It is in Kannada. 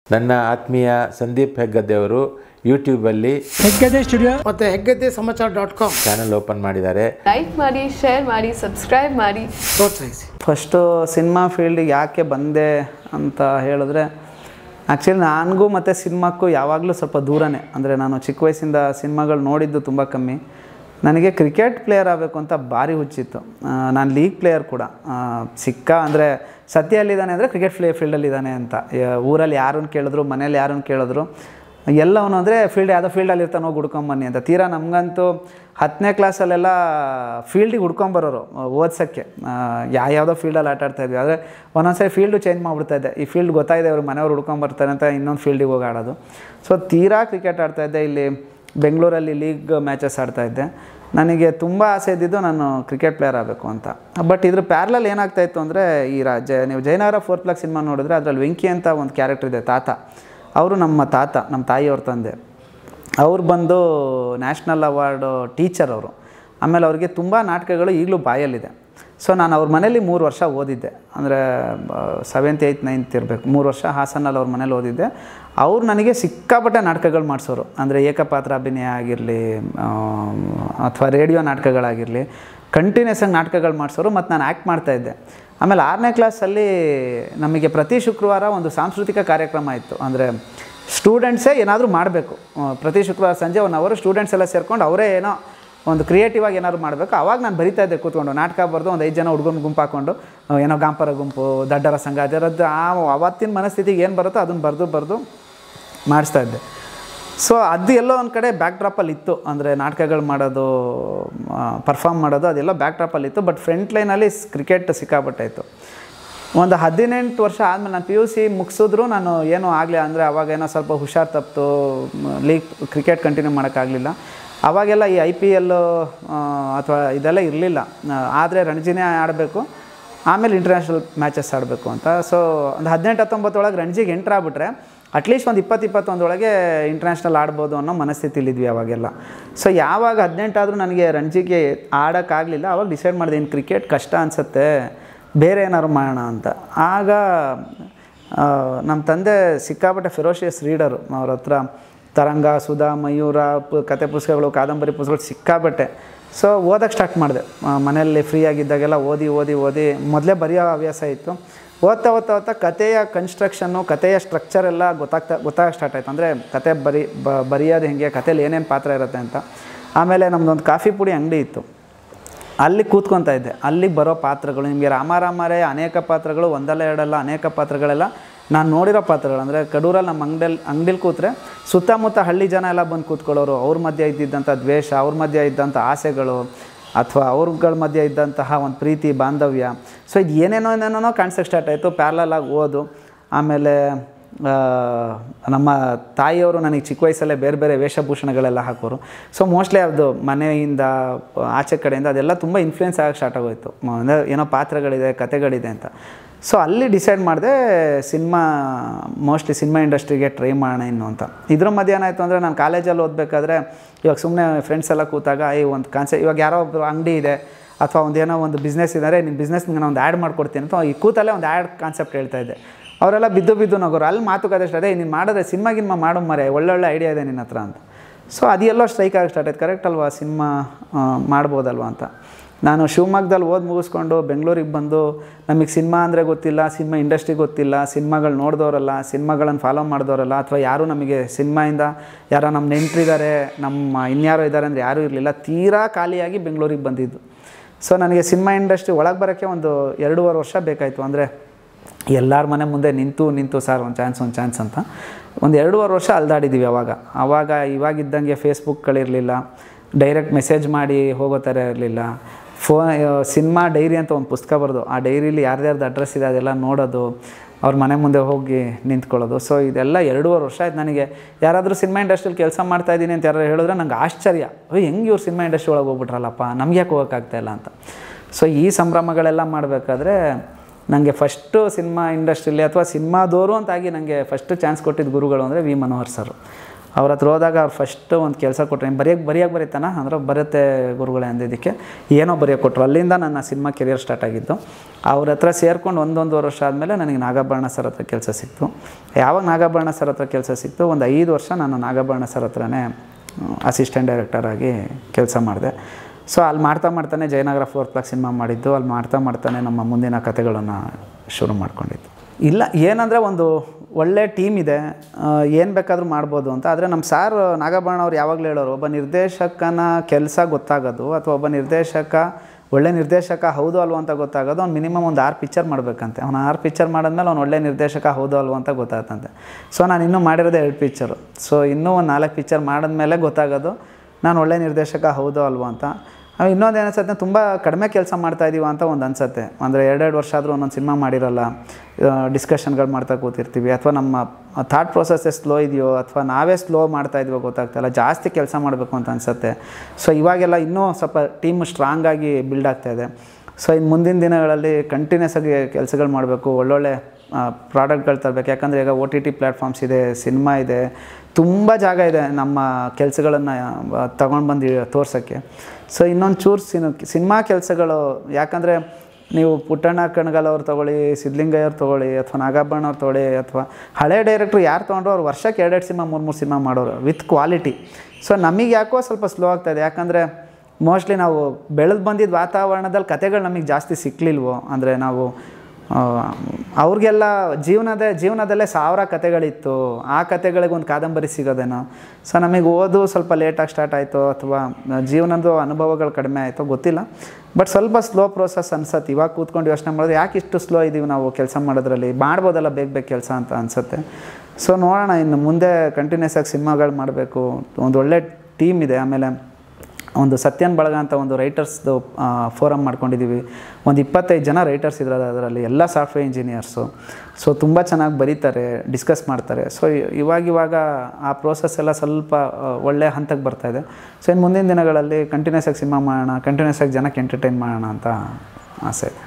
ನನ್ನ ಆತ್ಮೀಯ ಸಂದೀಪ್ ಹೆಗ್ಗದ್ದೆ ಅವರು ಯೂಟ್ಯೂಬಲ್ಲಿ ಹೆಗ್ಗದೆ ಸ್ಟುಡಿಯೋ ಮತ್ತು Heggadde Samachara dot com channel open ಮಾಡಿದ್ದಾರೆ ಲೈಕ್ ಮಾಡಿ ಶೇರ್ ಮಾಡಿ ಸಬ್ಸ್ಕ್ರೈಬ್ ಮಾಡಿ ಪ್ರೋತ್ಸಾಹಿಸಿ ಫಸ್ಟು ಸಿನಿಮಾ ಫೀಲ್ಡಿಗೆ ಯಾಕೆ ಬಂದೆ ಅಂತ ಹೇಳಿದ್ರೆ ಆ್ಯಕ್ಚುಲಿ ನನಗೂ ಮತ್ತು ಸಿನಿಮಾಕ್ಕೂ ಯಾವಾಗಲೂ ಸ್ವಲ್ಪ ದೂರನೇ ಅಂದರೆ ನಾನು ಚಿಕ್ಕ ವಯಸ್ಸಿಂದ ಸಿನಿಮಾಗಳು ನೋಡಿದ್ದು ತುಂಬ ಕಮ್ಮಿ ನನಗೆ ಕ್ರಿಕೆಟ್ ಪ್ಲೇಯರ್ ಆಗಬೇಕು ಅಂತ ಭಾರಿ ಹುಚ್ಚಿತ್ತು ನಾನು ಲೀಗ್ ಪ್ಲೇಯರ್ ಕೂಡ ಆ, ಸಿಕ್ಕ ಅಂದರೆ ಸತ್ಯ ಎಲ್ಲಿದ್ದಾನೆ ಅಂದರೆ ಕ್ರಿಕೆಟ್ ಪ್ಲೇ ಫೀಲ್ಡಲ್ಲಿದ್ದಾನೆ ಅಂತ ಯ- ಊರಲ್ಲಿ ಯಾರನ್ನು ಕೇಳಿದ್ರು ಮನೇಲಿ ಯಾರನ್ನು ಕೇಳಿದ್ರು ಎಲ್ಲವನು ಅಂದರೆ ಫೀಲ್ಡ್ ಯಾವುದೋ ಫೀಲ್ಡಲ್ಲಿ ಇರ್ತಾನೆ ಹೋಗಿ ಹುಡ್ಕೊಂಬನ್ನಿ ಅಂತ ತೀರಾ ನಮಗಂತೂ ಹತ್ತನೇ ಕ್ಲಾಸಲ್ಲೆಲ್ಲ ಫೀಲ್ಡಿಗೆ ಹುಡ್ಕೊಂಬರೋರು ಓದ್ಸೋಕ್ಕೆ ಯಾವ್ಯಾವುದೋ ಫೀಲ್ಡಲ್ಲಿ ಆಟ ಆಡ್ತಾ ಇದ್ವಿ ಆದರೆ ಒಂದೊಂದ್ಸರಿ ಫೀಲ್ಡು ಚೇಂಜ್ ಮಾಡಿಬಿಡ್ತಾ ಇದ್ದೆ ಈ ಫೀಲ್ಡ್ ಗೊತ್ತಾಗಿದೆ ಅವ್ರು ಮನೆಯವ್ರು ಹುಡ್ಕೊಂಬರ್ತಾರೆ ಅಂತ ಇನ್ನೊಂದು ಫೀಲ್ಡಿಗೆ ಹೋಗಿ ಆಡೋದು ಸೊ ತೀರಾ ಕ್ರಿಕೆಟ್ ಆಡ್ತಾ ಇದ್ದೆ ಇಲ್ಲಿ ಬೆಂಗಳೂರಲ್ಲಿ ಲೀಗ್ ಮ್ಯಾಚಸ್ ಆಡ್ತಾ ಇದ್ದೆ ನನಗೆ ತುಂಬ ಆಸೆ ಇದ್ದಿದ್ದು ನಾನು ಕ್ರಿಕೆಟ್ ಪ್ಲೇಯರ್ ಆಗಬೇಕು ಅಂತ ಬಟ್ ಇದ್ರ ಪ್ಯಾರ್ಲಲ್ ಏನಾಗ್ತಾ ಇತ್ತು ಅಂದರೆ ಈ ರಾಜ್ಯ ನೀವು ಜಯನಗರ ಫೋರ್ ಪ್ಲಕ್ ಸಿನಿಮಾ ನೋಡಿದ್ರೆ ಅದರಲ್ಲಿ ವೆಂಕಿ ಅಂತ ಒಂದು ಕ್ಯಾರೆಕ್ಟರ್ ಇದೆ ತಾತ ಅವರು ನಮ್ಮ ತಾತ ನಮ್ಮ ತಾಯಿಯವ್ರ ತಂದೆ ಅವ್ರು ಬಂದು ನ್ಯಾಷನಲ್ ಅವಾರ್ಡು ಟೀಚರ್ ಅವರು ಆಮೇಲೆ ಅವ್ರಿಗೆ ತುಂಬ ನಾಟಕಗಳು ಈಗಲೂ ಬಾಯಲ್ಲಿದೆ ಸೊ ನಾನು ಅವ್ರ ಮನೇಲಿ ಮೂರು ವರ್ಷ ಓದಿದ್ದೆ ಅಂದರೆ ಸೆವೆಂತ್ ಏಯ್ತ್ ನೈನ್ತ್ ಇರಬೇಕು ಮೂರು ವರ್ಷ ಹಾಸನಲ್ಲಿ ಅವ್ರ ಮನೇಲಿ ಓದಿದ್ದೆ ಅವ್ರು ನನಗೆ ಸಿಕ್ಕಾಪಟ್ಟೆ ನಾಟಕಗಳು ಮಾಡಿಸೋರು ಅಂದರೆ ಏಕಪಾತ್ರ ಅಭಿನಯ ಆಗಿರಲಿ ಅಥವಾ ರೇಡಿಯೋ ನಾಟಕಗಳಾಗಿರಲಿ ಕಂಟಿನ್ಯೂಸ್ ಆಗಿ ನಾಟಕಗಳು ಮಾಡಿಸೋರು ಮತ್ತು ನಾನು ಆ್ಯಕ್ಟ್ ಮಾಡ್ತಾಯಿದ್ದೆ ಆಮೇಲೆ ಆರನೇ ಕ್ಲಾಸಲ್ಲಿ ನಮಗೆ ಪ್ರತಿ ಶುಕ್ರವಾರ ಒಂದು ಸಾಂಸ್ಕೃತಿಕ ಕಾರ್ಯಕ್ರಮ ಇತ್ತು ಅಂದರೆ ಸ್ಟೂಡೆಂಟ್ಸೇ ಏನಾದರೂ ಮಾಡಬೇಕು ಪ್ರತಿ ಶುಕ್ರವಾರ ಸಂಜೆ ಒನ್ ಅವರು ಸ್ಟೂಡೆಂಟ್ಸ್ ಎಲ್ಲ ಸೇರ್ಕೊಂಡು ಅವರೇ ಏನೋ ಒಂದು ಕ್ರಿಯೇಟಿವ್ ಆಗಿ ಏನಾದ್ರು ಮಾಡಬೇಕು ಅವಾಗ ನಾನು ಬರಿತಾ ಇದ್ದೆ ಕೂತ್ಕೊಂಡು ನಾಟಕ ಬರೆದು ಒಂದು ಐದು ಜನ ಹುಡುಗನ ಗುಂಪು ಹಾಕ್ಕೊಂಡು ಆ, ಏನೋ ಗಾಂಪರ ಗುಂಪು ದಡ್ಡರ ಸಂಘ ಅದರದ್ದು ಆ ಅವತ್ತಿನ ಮನಸ್ಥಿತಿಗೆ ಏನು ಬರುತ್ತೋ ಅದನ್ನು ಬರೆದು ಬರೆದು ಮಾಡಿಸ್ತಾ ಇದ್ದೆ ಸೊ ಅದು ಎಲ್ಲೋ ಒಂದು ಕಡೆ ಬ್ಯಾಕ್ ಡ್ರಾಪಲ್ಲಿ ಇತ್ತು ಅಂದರೆ ನಾಟಕಗಳು ಮಾಡೋದು ಪರ್ಫಾರ್ಮ್ ಮಾಡೋದು ಅದೆಲ್ಲ ಬ್ಯಾಕ್ ಡ್ರಾಪಲ್ಲಿ ಇತ್ತು ಬಟ್ ಫ್ರಂಟ್ ಲೈನಲ್ಲಿ ಕ್ರಿಕೆಟ್ ಸಿಕ್ಕಾಪಟ್ಟೆ ಇತ್ತು ಒಂದು ಹದಿನೆಂಟು ವರ್ಷ ಆದಮೇಲೆ ನಾನು ಪಿ ಯು ಸಿ ಮುಗಿಸಿದ್ರು ನಾನು ಏನೂ ಆಗಲಿ ಅಂದರೆ ಅವಾಗ ಏನೋ ಸ್ವಲ್ಪ ಹುಷಾರು ತಪ್ಪಿತು ಲೀಗ್ ಕ್ರಿಕೆಟ್ ಕಂಟಿನ್ಯೂ ಮಾಡೋಕ್ಕಾಗಲಿಲ್ಲ ಅವಾಗೆಲ್ಲ ಈ ಐ ಪಿ ಎಲ್ಲು ಅಥವಾ ಇದೆಲ್ಲ ಇರಲಿಲ್ಲ ಆದರೆ ರಣಜಿನೇ ಆಡಬೇಕು ಆಮೇಲೆ ಇಂಟರ್ನ್ಯಾಷನಲ್ ಮ್ಯಾಚಸ್ ಆಡಬೇಕು ಅಂತ ಸೊ ಒಂದು ಹದಿನೆಂಟು ಹತ್ತೊಂಬತ್ತೊಳಗೆ ರಣಜಿಗೆ ಎಂಟ್ರ್ ಆಗ್ಬಿಟ್ರೆ ಅಟ್ಲೀಸ್ಟ್ ಒಂದು ಇಪ್ಪತ್ತು ಇಪ್ಪತ್ತೊಂದರೊಳಗೆ ಇಂಟರ್ನ್ಯಾಷನಲ್ ಆಡ್ಬೋದು ಅನ್ನೋ ಮನಸ್ಥಿತಿಲಿದ್ವಿ ಅವಾಗೆಲ್ಲ ಸೊ ಯಾವಾಗ ಹದಿನೆಂಟಾದರೂ ನನಗೆ ರಣಜಿಗೆ ಆಡೋಕ್ಕಾಗಲಿಲ್ಲ ಅವಾಗ ಡಿಸೈಡ್ ಮಾಡಿದೆ ಇನ್ನು ಕ್ರಿಕೆಟ್ ಕಷ್ಟ ಅನಿಸುತ್ತೆ ಬೇರೆ ಏನಾದ್ರು ಮಾಡೋಣ ಅಂತ ಆಗ ಆ, ನಮ್ಮ ತಂದೆ ಸಿಕ್ಕಾಪಟ್ಟೆ ಫೆರೋಷಿಯಸ್ ರೀಡರು ಅವ್ರ ಹತ್ರ ತರಂಗ ಸುಧಾ ಮಯೂರ ಪ ಕತೆ ಪುಸ್ತಕಗಳು ಕಾದಂಬರಿ ಪುಸ್ತಕಗಳು ಸಿಕ್ಕಾಪಟ್ಟೆ ಸೊ ಓದಕ್ಕೆ ಸ್ಟಾರ್ಟ್ ಮಾಡಿದೆ ಮನೆಯಲ್ಲಿ ಫ್ರೀ ಆಗಿದ್ದಾಗೆಲ್ಲ ಓದಿ ಓದಿ ಓದಿ ಮೊದಲೇ ಬರೆಯೋ ಹವ್ಯಾಸ ಇತ್ತು ಓದ್ತಾ ಓದ್ತಾ ಓದ್ತಾ ಕತೆಯ ಕನ್ಸ್ಟ್ರಕ್ಷನ್ನು ಕತೆಯ ಸ್ಟ್ರಕ್ಚರ್ ಎಲ್ಲ ಗೊತ್ತಾಗ್ತಾ ಗೊತ್ತಾಗ ಸ್ಟಾರ್ಟ್ ಆಯ್ತು ಅಂದರೆ ಕತೆ ಬರಿ ಬ ಬರೆಯೋದು ಹೆಂಗೆ ಕತೆಯಲ್ಲಿ ಏನೇನು ಪಾತ್ರ ಇರುತ್ತೆ ಅಂತ ಆಮೇಲೆ ನಮ್ಮದೊಂದು ಕಾಫಿ ಪುಡಿ ಅಂಗಡಿ ಇತ್ತು ಅಲ್ಲಿ ಕೂತ್ಕೊತಾ ಇದ್ದೆ ಅಲ್ಲಿಗೆ ಬರೋ ಪಾತ್ರಗಳು ನಿಮಗೆ ರಾಮಾರಾಮರೇ ಅನೇಕ ಪಾತ್ರಗಳು ಒಂದಲ್ಲ ಎರಡಲ್ಲ ಅನೇಕ ಪಾತ್ರಗಳೆಲ್ಲ ನಾನು ನೋಡಿರೋ ಪಾತ್ರಗಳು ಅಂದರೆ ಕಡೂರಲ್ಲಿ ನಮ್ಮ ಅಂಗಡಿಯಲ್ಲಿ ಅಂಗಡಿಲಿ ಕೂತ್ರೆ ಸುತ್ತಮುತ್ತ ಹಳ್ಳಿ ಜನ ಎಲ್ಲ ಬಂದು ಕೂತ್ಕೊಳ್ಳೋರು ಅವ್ರ ಮಧ್ಯೆ ಇದ್ದಿದ್ದಂಥ ದ್ವೇಷ ಅವ್ರ ಮಧ್ಯೆ ಇದ್ದಂಥ ಆಸೆಗಳು ಅಥವಾ ಅವ್ರಗಳ ಮಧ್ಯೆ ಇದ್ದಂತಹ ಒಂದು ಪ್ರೀತಿ ಬಾಂಧವ್ಯ ಸೊ ಇದು ಏನೇನೋ ಏನೇನೋ ಕಾಣಿಸೋಕ್ಕೆ ಸ್ಟಾರ್ಟ್ ಆಯಿತು ಪ್ಯಾರಲಾಗಿ ಓದು ಆಮೇಲೆ ಆ, ನಮ್ಮ ತಾಯಿಯವರು ನನಗೆ ಚಿಕ್ಕ ವಯಸ್ಸಲ್ಲೇ ಬೇರೆ ಬೇರೆ ವೇಷಭೂಷಣಗಳೆಲ್ಲ ಹಾಕೋರು ಸೊ ಮೋಸ್ಟ್ಲಿ ಅದು ಮನೆಯಿಂದ ಆಚೆ ಕಡೆಯಿಂದ ಅದೆಲ್ಲ ತುಂಬ ಇನ್ಫ್ಲೂಯೆನ್ಸ್ ಆಗಕ್ಕೆ ಸ್ಟಾರ್ಟ್ ಆಗೋಯ್ತು ಮ- ಅಂದರೆ ಏನೋ ಪಾತ್ರಗಳಿದೆ ಕತೆಗಳಿದೆ ಅಂತ ಸೊ ಅಲ್ಲಿ ಡಿಸೈಡ್ ಮಾಡಿದೆ ಸಿನಿಮಾ ಮೋಸ್ಟ್ಲಿ ಸಿನಿಮಾ ಇಂಡಸ್ಟ್ರಿಗೆ ಟ್ರೈ ಮಾಡೋಣ ಇನ್ನು ಅಂತ ಇದ್ರ ಮಧ್ಯೆ ಏನಾಯಿತು ಅಂದರೆ ನಾನು ಕಾಲೇಜಲ್ಲಿ ಓದಬೇಕಾದ್ರೆ ಇವಾಗ ಸುಮ್ಮನೆ ಫ್ರೆಂಡ್ಸ್ ಎಲ್ಲ ಕೂತಾಗ ಈ ಒಂದು ಕಾನ್ಸೆಪ್ಟ್ ಇವಾಗ ಯಾರೋ ಒಬ್ಬರು ಅಂಗಡಿ ಇದೆ ಅಥವಾ ಒಂದು ಏನೋ ಒಂದು ಬಿಸ್ನೆಸ್ ಇದ್ದಾರೆ ನಿಮ್ಮ ಬಿಸ್ನೆಸ್ ನಾನು ಒಂದು ಆ್ಯಡ್ ಮಾಡ್ಕೊಡ್ತೀನಿ ಅಂತ ಈ ಕೂತಲ್ಲೇ ಒಂದು ಆ್ಯಡ್ ಕಾನ್ಸೆಪ್ಟ್ ಹೇಳ್ತಾ ಇದ್ದೆ ಅವರೆಲ್ಲ ಬಿದ್ದು ಬಿದ್ದು ನಗೋರು ಅಲ್ಲಿ ಮಾತುಕತೆ ಸ್ಟಾರ್ಟ್ ಅದೇ ನೀನು ಮಾಡಿದ್ರೆ ಸಿನಿಮಾ ಗಿನ್ಮಾ ಮಾಡೋ ಮರೆ ಒಳ್ಳೊಳ್ಳೆ ಐಡಿಯಾ ಇದೆ ನಿನ್ನ ಹತ್ರ ಅಂತ ಸೊ ಅದೆಲ್ಲೋ ಸ್ಟ್ರೈಕ್ ಆಗಿ ಸ್ಟಾರ್ಟ್ ಆಯ್ತು ಕರೆಕ್ಟ್ ಅಲ್ವಾ ಸಿನಿಮಾ ಮಾಡ್ಬೋದಲ್ವಾ ಅಂತ ನಾನು ಶಿವಮೊಗ್ಗದಲ್ಲಿ ಓದಿ ಮುಗಿಸ್ಕೊಂಡು ಬೆಂಗಳೂರಿಗೆ ಬಂದು ನಮಗೆ ಸಿನಿಮಾ ಅಂದರೆ ಗೊತ್ತಿಲ್ಲ ಸಿನಿಮಾ ಇಂಡಸ್ಟ್ರಿ ಗೊತ್ತಿಲ್ಲ ಸಿನಿಮಾಗಳು ನೋಡಿದವರಲ್ಲ ಸಿನಿಮಾಗಳನ್ನು ಫಾಲೋ ಮಾಡಿದವರಲ್ಲ ಅಥವಾ ಯಾರೂ ನಮಗೆ ಸಿನಿಮಾಯಿಂದ ಯಾರೋ ನಮ್ಮ ನೆಂಟರಿದ್ದಾರೆ ನಮ್ಮ ಇನ್ಯಾರೋ ಇದ್ದಾರೆ ಅಂದರೆ ಯಾರೂ ಇರಲಿಲ್ಲ ತೀರಾ ಖಾಲಿಯಾಗಿ ಬೆಂಗಳೂರಿಗೆ ಬಂದಿದ್ದು ಸೊ ನನಗೆ ಸಿನಿಮಾ ಇಂಡಸ್ಟ್ರಿ ಒಳಗೆ ಬರೋಕ್ಕೆ ಒಂದು ಎರಡೂವರೆ ವರ್ಷ ಬೇಕಾಯಿತು ಅಂದರೆ ಎಲ್ಲರ ಮನೆ ಮುಂದೆ ನಿಂತು ನಿಂತು ಸರ್ ಒಂದು ಚಾನ್ಸ್ ಒಂದು ಚಾನ್ಸ್ ಅಂತ ಒಂದು ಎರಡೂವರೆ ವರ್ಷ ಅಲ್ದಾಡಿದ್ದೀವಿ ಅವಾಗ ಆವಾಗ ಇವಾಗಿದ್ದಂಗೆ ಫೇಸ್ಬುಕ್ಗಳಿರಲಿಲ್ಲ ಡೈರೆಕ್ಟ್ ಮೆಸೇಜ್ ಮಾಡಿ ಹೋಗೋ ಥರ ಇರಲಿಲ್ಲ ಫೋನ್ ಸಿನಿಮಾ ಡೈರಿ ಅಂತ ಒಂದು ಪುಸ್ತಕ ಬರೆದು ಆ ಡೈರಿಲಿ ಯಾರ್ದ್ಯಾರ್ದು ಅಡ್ರೆಸ್ ಇದೆ ಅದೆಲ್ಲ ನೋಡೋದು ಅವ್ರ ಮನೆ ಮುಂದೆ ಹೋಗಿ ನಿಂತ್ಕೊಳ್ಳೋದು ಸೊ ಇದೆಲ್ಲ ಎರಡೂವರೆ ವರ್ಷ ಆಯ್ತು ನನಗೆ ಯಾರಾದರೂ ಸಿನಿಮಾ ಇಂಡಸ್ಟ್ರಿಯಲ್ಲಿ ಕೆಲಸ ಮಾಡ್ತಾ ಇದ್ದೀನಿ ಅಂತ ಯಾರು ಹೇಳಿದ್ರೆ ನಂಗೆ ಆಶ್ಚರ್ಯ ಅಯ್ಯೋ ಹೆಂಗೆ ಇವ್ರು ಸಿನಿಮಾ ಇಂಡಸ್ಟ್ರಿ ಒಳಗೆ ಹೋಗ್ಬಿಟ್ರಲ್ಲಪ್ಪ ನಮ್ಗೆ ಯಾಕೆ ಹೋಗೋಕ್ಕಾಗ್ತಾ ಇಲ್ಲ ಅಂತ ಸೊ ಈ ಸಂಭ್ರಮಗಳೆಲ್ಲ ಮಾಡಬೇಕಾದ್ರೆ ನನಗೆ ಫಸ್ಟು ಸಿನಿಮಾ ಇಂಡಸ್ಟ್ರಿಲಿ ಅಥವಾ ಸಿನಿಮಾದವರು ಅಂತಾಗಿ ನನಗೆ ಫಸ್ಟು ಚಾನ್ಸ್ ಕೊಟ್ಟಿದ್ದ ಗುರುಗಳು ಅಂದರೆ ವಿ ಮನೋಹರ್ ಸರ್ ಅವ್ರ ಹತ್ರ ಹೋದಾಗ ಅವ್ರು ಫಸ್ಟು ಒಂದು ಕೆಲಸ ಕೊಟ್ಟರು ನೀನು ಬರೆಯೋಕ್ಕೆ ಬರೆಯೋಕ್ಕೆ ಬರೀತಾನ ಅಂದ್ರೆ ಬರುತ್ತೆ ಗುರುಗಳೇ ಅಂದಿದ್ದಕ್ಕೆ ಏನೋ ಬರೆಯೋಕ್ಕೆ ಕೊಟ್ಟರು ಅಲ್ಲಿಂದ ನನ್ನ ಸಿನಿಮಾ ಕೆರಿಯರ್ ಸ್ಟಾರ್ಟ್ ಆಗಿದ್ದು ಅವ್ರ ಹತ್ರ ಸೇರ್ಕೊಂಡು ಒಂದೊಂದು ವರ್ಷ ಆದಮೇಲೆ ನನಗೆ ನಾಗಾಭರಣ ಸರ್ ಹತ್ರ ಕೆಲಸ ಸಿಕ್ತು ಯಾವಾಗ ನಾಗಾಭರಣ ಸರ್ ಹತ್ರ ಕೆಲಸ ಸಿಕ್ತು ಒಂದು ಐದು ವರ್ಷ ನಾನು ನಾಗಾಭರಣ ಸರ್ ಹತ್ರನೇ ಅಸಿಸ್ಟೆಂಟ್ ಡೈರೆಕ್ಟರ್ ಆಗಿ ಕೆಲಸ ಮಾಡಿದೆ ಸೊ ಅಲ್ಲಿ ಮಾಡ್ತಾ ಮಾಡ್ತಾನೆ ಜಯನಗರ ಫೋರ್ತ್ ಬ್ಲಾಕ್ ಸಿನಿಮಾ ಮಾಡಿದ್ದು ಅಲ್ಲಿ ಮಾಡ್ತಾ ಮಾಡ್ತಾನೆ ನಮ್ಮ ಮುಂದಿನ ಕಥೆಗಳನ್ನು ಶುರು ಮಾಡ್ಕೊಂಡಿದ್ದು ಇಲ್ಲ ಏನಂದರೆ ಒಂದು ಒಳ್ಳೆ ಟೀಮ್ ಇದೆ ಏನು ಬೇಕಾದರೂ ಮಾಡ್ಬೋದು ಅಂತ ಆದರೆ ನಮ್ಮ ಸಾರ್ ನಾಗಭರಣ ಅವ್ರು ಯಾವಾಗಲೂ ಹೇಳೋರು ಒಬ್ಬ ನಿರ್ದೇಶಕನ ಕೆಲಸ ಗೊತ್ತಾಗೋದು ಅಥವಾ ಒಬ್ಬ ನಿರ್ದೇಶಕ ಒಳ್ಳೆ ನಿರ್ದೇಶಕ ಹೌದು ಅಲ್ವೋ ಅಂತ ಗೊತ್ತಾಗೋದು ಅವ್ನು ಮಿನಿಮಮ್ ಒಂದು ಆರು ಪಿಕ್ಚರ್ ಮಾಡಬೇಕಂತೆ ಅವ್ನು ಆರು ಪಿಕ್ಚರ್ ಮಾಡಿದ್ಮೇಲೆ ಅವ್ನು ಒಳ್ಳೆ ನಿರ್ದೇಶಕ ಹೌದು ಅಲ್ವೋ ಅಂತ ಗೊತ್ತಾಗ್ತಂತೆ ಸೊ ನಾನು ಇನ್ನೂ ಮಾಡಿರೋದೇ ಎರಡು ಪಿಕ್ಚರು ಸೊ ಇನ್ನೂ ಒಂದು ನಾಲ್ಕು ಪಿಕ್ಚರ್ ಮಾಡಿದ್ಮೇಲೆ ಗೊತ್ತಾಗೋದು ನಾನು ಒಳ್ಳೆ ನಿರ್ದೇಶಕ ಹೌದು ಅಲ್ವೋ ಅಂತ ಇನ್ನೊಂದು ಏನು ಅನ್ಸುತ್ತೆ ತುಂಬ ಕಡಿಮೆ ಕೆಲಸ ಮಾಡ್ತಾ ಇದೀವ ಅಂತ ಒಂದು ಅನ್ಸುತ್ತೆ ಅಂದರೆ ಎರಡೆರಡು ವರ್ಷ ಆದರೂ ಒಂದೊಂದು ಸಿನಿಮಾ ಮಾಡಿರಲ್ಲ ಡಿಸ್ಕಷನ್ಗಳು ಮಾಡ್ತಾ ಕೂತಿರ್ತೀವಿ ಅಥವಾ ನಮ್ಮ ಥಾಟ್ ಪ್ರೊಸೆಸ್ಸೇ ಸ್ಲೋ ಇದೆಯೋ ಅಥವಾ ನಾವೇ ಸ್ಲೋ ಮಾಡ್ತಾ ಇದೀವೋ ಗೊತ್ತಾಗ್ತಾಯಿಲ್ಲ ಜಾಸ್ತಿ ಕೆಲಸ ಮಾಡಬೇಕು ಅಂತ ಅನ್ಸುತ್ತೆ ಸೊ ಇವಾಗೆಲ್ಲ ಇನ್ನೂ ಸ್ವಲ್ಪ ಟೀಮ್ ಸ್ಟ್ರಾಂಗ್ ಆಗಿ ಬಿಲ್ಡ್ ಆಗ್ತಾ ಇದೆ ಸೊ ಇನ್ನು ಮುಂದಿನ ದಿನಗಳಲ್ಲಿ ಕಂಟಿನ್ಯೂಸ್ ಆಗಿ ಕೆಲಸಗಳು ಮಾಡಬೇಕು ಒಳ್ಳೊಳ್ಳೆ ಪ್ರಾಡಕ್ಟ್ಗಳು ತರಬೇಕು ಯಾಕಂದರೆ ಈಗ ಒ ಟಿ ಟಿ ಪ್ಲ್ಯಾಟ್ಫಾರ್ಮ್ಸ್ ಇದೆ ಸಿನಿಮಾ ಇದೆ ತುಂಬ ಜಾಗ ಇದೆ ನಮ್ಮ ಕೆಲಸಗಳನ್ನು ತಗೊಂಡು ಬಂದು ತೋರ್ಸೋಕ್ಕೆ ಸೊ ಇನ್ನೊಂದು ಚೂರು ಸಿನ್ ಸಿನಿಮಾ ಕೆಲಸಗಳು ಯಾಕಂದರೆ ನೀವು ಪುಟ್ಟಣ್ಣ ಕಣಗಾಲ್ ಅವ್ರು ತೊಗೊಳ್ಳಿ ಸಿದ್ಲಿಂಗಯ್ಯ ಅವ್ರು ತೊಗೊಳ್ಳಿ ಅಥವಾ ನಾಗಾಭರಣ ಅವ್ರು ತೊಗೊಳ್ಳಿ ಅಥವಾ ಹಳೆ ಡೈರೆಕ್ಟ್ರು ಯಾರು ತೊಗೊಂಡ್ರು ಅವ್ರು ವರ್ಷಕ್ಕೆ ಎರಡೆರಡು ಸಿನಿಮಾ ಮೂರು ಮೂರು ಸಿನಿಮಾ ಮಾಡೋರು ವಿತ್ ಕ್ವಾಲಿಟಿ ಸೊ ನಮಗೆ ಯಾಕೋ ಸ್ವಲ್ಪ ಸ್ಲೋ ಆಗ್ತಾಯಿದೆ ಯಾಕಂದರೆ ಮೋಸ್ಟ್ಲಿ ನಾವು ಬೆಳೆದು ಬಂದಿದ್ದ ವಾತಾವರಣದಲ್ಲಿ ಕತೆಗಳು ನಮಗೆ ಜಾಸ್ತಿ ಸಿಕ್ಕಲಿಲ್ವೋ ಅಂದರೆ ನಾವು ಆ, ಅವ್ರಿಗೆಲ್ಲ ಜೀವನದ ಜೀವನದಲ್ಲೇ ಸಾವಿರ ಕತೆಗಳಿತ್ತು ಆ ಕತೆಗಳಿಗೆ ಒಂದು ಕಾದಂಬರಿ ಸಿಗೋದೇನೋ ಸೊ ನಮಗೆ ಓದು ಸ್ವಲ್ಪ ಲೇಟಾಗಿ ಸ್ಟಾರ್ಟ್ ಆಯಿತು ಅಥವಾ ಜೀವನದ ಅನುಭವಗಳು ಕಡಿಮೆ ಆಯಿತು ಗೊತ್ತಿಲ್ಲ ಬಟ್ ಸ್ವಲ್ಪ ಸ್ಲೋ ಪ್ರೋಸೆಸ್ ಅನ್ಸತ್ತೆ ಇವಾಗ ಕೂತ್ಕೊಂಡು ಯೋಚನೆ ಮಾಡಿದ್ರೆ ಯಾಕೆ ಇಷ್ಟು ಸ್ಲೋ ಇದ್ದೀವಿ ನಾವು ಕೆಲಸ ಮಾಡೋದ್ರಲ್ಲಿ ಮಾಡ್ಬೋದಲ್ಲ ಬೇಗ ಬೇಗ ಕೆಲಸ ಅಂತ ಅನಿಸುತ್ತೆ ಸೊ ನೋಡೋಣ ಇನ್ನು ಮುಂದೆ ಕಂಟಿನ್ಯೂಸ್ ಆಗಿ ಸಿನಿಮಾಗಳು ಮಾಡಬೇಕು ಒಂದು ಒಳ್ಳೆ ಟೀಮ್ ಇದೆ ಆಮೇಲೆ ಒಂದು ಸತ್ಯನ್ ಬಳಗ ಅಂತ ಒಂದು ರೈಟರ್ಸ್ದು ಫೋರಮ್ ಮಾಡ್ಕೊಂಡಿದ್ದೀವಿ ಒಂದು ಇಪ್ಪತ್ತೈದು ಜನ ರೈಟರ್ಸ್ ಇದ್ದಾರೆ ಅದರಲ್ಲಿ ಎಲ್ಲ ಸಾಫ್ಟ್ವೇರ್ ಇಂಜಿನಿಯರ್ಸು ಸೊ ತುಂಬ ಚೆನ್ನಾಗಿ ಬರೀತಾರೆ ಡಿಸ್ಕಸ್ ಮಾಡ್ತಾರೆ ಸೊ ಇವಾಗಿವಾಗ ಆ ಪ್ರೋಸೆಸ್ ಎಲ್ಲ ಸ್ವಲ್ಪ ಆ, ಒಳ್ಳೆ ಹಂತಕ್ಕೆ ಬರ್ತಾ ಇದೆ ಸೊ ಇನ್ನು ಮುಂದಿನ ದಿನಗಳಲ್ಲಿ ಕಂಟಿನ್ಯೂಸ್ ಆಗಿ ಸಿನಿಮಾ ಮಾಡೋಣ ಕಂಟಿನ್ಯೂಸ್ ಆಗಿ ಜನಕ್ಕೆ ಎಂಟರ್ಟೈನ್ ಮಾಡೋಣ ಅಂತ ಆಸೆ ಇದೆ